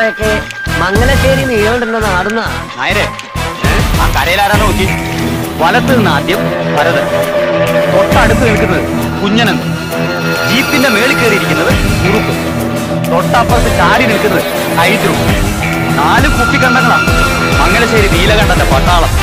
നമ്മുടെയൊക്കെ മംഗലശ്ശേരി നീളുണ്ടെന്ന് നടന്ന നായരെ ആ കരയിലാരാ നോക്കി വലത്ത് നിന്ന് ആദ്യം ഭരതൻ തൊട്ടടുത്ത് നിൽക്കുന്നത് കുഞ്ഞനൻ ജീപ്പിന്റെ മേളിൽ കയറിയിരിക്കുന്നത് കുറുപ്പ് തൊട്ടപ്പുറത്ത് ചാടി നിൽക്കുന്നത് ഹൈദ്രു നാല് കുപ്പിക്കണ്ടങ്ങളാണ് മംഗലശ്ശേരി നീലകണ്ഠന്റെ പട്ടാളം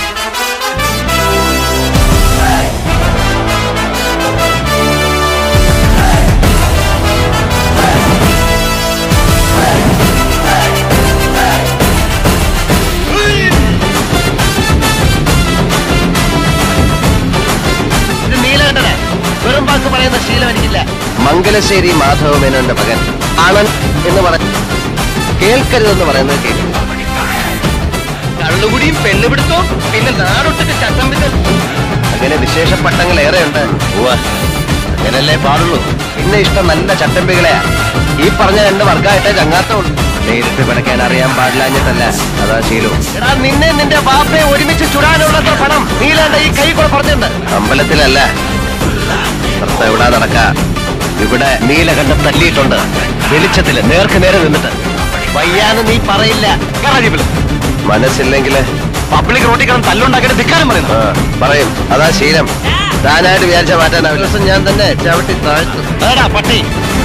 ഇത് നീലകണ്ഠന് വെറും വാക്ക് പറയുന്ന ശീലം എനിക്കില്ല മംഗലശ്ശേരി മാധവ മേനോന്റെ മകൻ ആണൻ എന്ന് പറ കേൾക്കരുതെന്ന് പറയുന്നത് കേൾക്കും കള്ളുകുടിയും പെണ്ണുപിടുത്തവും പിന്നെ നാടൊട്ടിട്ട് ചട്ടം അങ്ങനെ വിശേഷ പട്ടങ്ങൾ ഏറെയുണ്ട് അങ്ങനല്ലേ പാടുള്ളൂ പിന്നെ ഇഷ്ടം നല്ല ചട്ടമ്പികളെയാ ഈ പറഞ്ഞ രണ്ട് വർഗമായിട്ടേ ചങ്ങാത്തമുള്ളൂ നേരിട്ട് പിടയ്ക്കാൻ അറിയാൻ പാടില്ലാഞ്ഞിട്ടല്ല അതാ ശീലവും എടാ നിന്നെ നിന്റെ ബാപ്പയെ ഒരുമിച്ച് ചുടാനുള്ളത്ര പണം നീലാണ്ട ഈ കൈ കൂടെ പറഞ്ഞിട്ടുണ്ട് അമ്പലത്തിലല്ല പുറത്ത് എവിടാ നടക്ക ഇവിടെ നീലകണ്ഠം തല്ലിയിട്ടുണ്ട് വെളിച്ചത്തില് നേർക്ക് നേരെ നിന്നിട്ട് വയ്യാന്ന് നീ പറയില്ല മനസ്സില്ലെങ്കിൽ പബ്ലിക് റോട്ടിൽ കിടന്ന് തല്ലുണ്ടാക്കിയിട്ട് ധിക്കാരം പറയുന്നു പറയും അതാ ശീലം താനായിട്ട് വിചാരിച്ച മാറ്റാനാവില്ല ദിവസം ഞാൻ തന്നെ ചവിട്ടി താഴ്ത്തും ഏടാ പട്ടി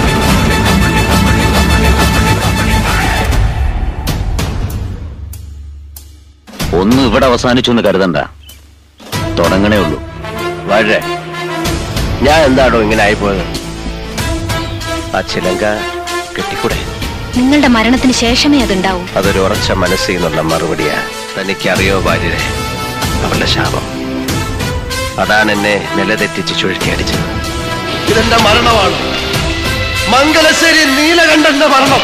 ഒന്നും ഇവിടെ അവസാനിച്ചു എന്ന് കരുതണ്ട തുടങ്ങണേ ഉള്ളൂ വാഴ ഞാൻ എന്താണോ ഇങ്ങനെ ആയിപ്പോയത് ആ ചിലങ്ക കെട്ടിക്കൂടെ നിങ്ങളുടെ മരണത്തിന് ശേഷമേ അതുണ്ടാവൂ അതൊരു ഉറച്ച മനസ്സിൽ നിന്നുള്ള മറുപടിയാ തനിക്കറിയോ ഭാര്യരെ അവളുടെ ശാപം അതാണ് എന്നെ നിലതെറ്റിച്ച് ചുഴറ്റി അടിച്ചത് ഇതെന്റെ മരണമാണ് മംഗലശ്ശേരി നീലകണ്ഠന്റെ മരണം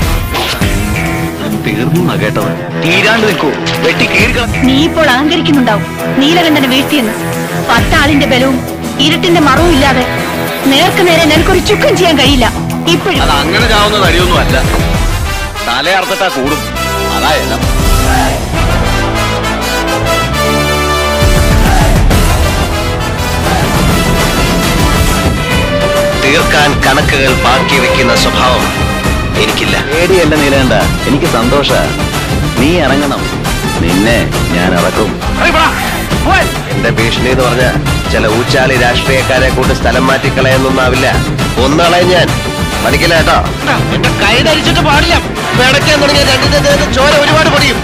തീർന്നു എന്നാ കേട്ടത് തീരാണ്ട് നിൽക്കൂ വെട്ടി കീറിക്കണം നീ ഇപ്പോൾ അഹങ്കരിക്കുന്നുണ്ടാവും നീലകണ്ഠനെ വീഴ്ത്തിയെന്ന് പത്താളിന്റെ ബലവും ഇരുട്ടിന്റെ മറവും ഇല്ലാതെ നേർക്ക് നേരെ നിനക്കൊരു ചുക്കം ചെയ്യാൻ കഴിയില്ല ഇപ്പോഴും അത് അങ്ങനെ ചാവുന്ന തടിയൊന്നും അല്ല തലയർത്തിട്ടാ കൂടും അതാ എല്ലാം തീർക്കാൻ കണക്കുകൾ ബാക്കി വെക്കുന്ന സ്വഭാവം എനിക്കില്ല പേടിയല്ല നീലേണ്ട എനിക്ക് സന്തോഷ നീ ഇറങ്ങണം നിന്നെ ഞാൻ ഇറക്കും എന്റെ ഭീഷണി എന്ന് പറഞ്ഞ ചില ഊച്ചാളി രാഷ്ട്രീയക്കാരെ കൊണ്ട് സ്ഥലം മാറ്റിക്കളയൊന്നൊന്നാവില്ല ഒന്നളയും ഞാൻ പഠിക്കില്ല കേട്ടോ എന്റെ കൈ ധരിച്ചിട്ട് പാടില്ല പിടയ്ക്കാൻ തുടങ്ങിയ രണ്ടിന്റെ ദേഹത്ത് ചോര ഒരുപാട് പൊടിയും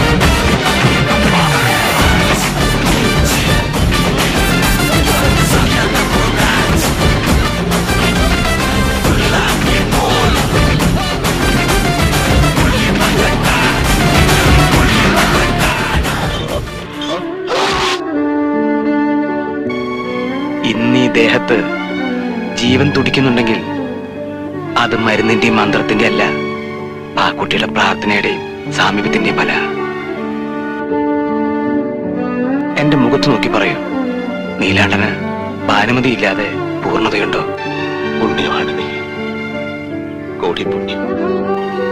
ഇന്ന് ഈ ദേഹത്ത് ജീവൻ തുടിക്കുന്നുണ്ടെങ്കിൽ അത് മരുന്നിന്റെയും മന്ത്രത്തിന്റെ അല്ല ആ കുട്ടിയുടെ പ്രാർത്ഥനയുടെയും സാമീപ്യത്തിന്റെയും ഫല എന്റെ മുഖത്ത് നോക്കി പറയൂ നീലാണ്ടന് ഭാനുമതി ഇല്ലാതെ പൂർണ്ണതയുണ്ടോ പുണ്യമാണ് നീ കോടി പുണ്യം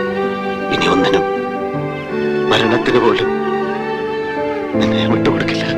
ഇനി ഒന്നിനും മരണത്തിന് പോലും നിന്നെ വിട്ടുകൊടുക്കില്ല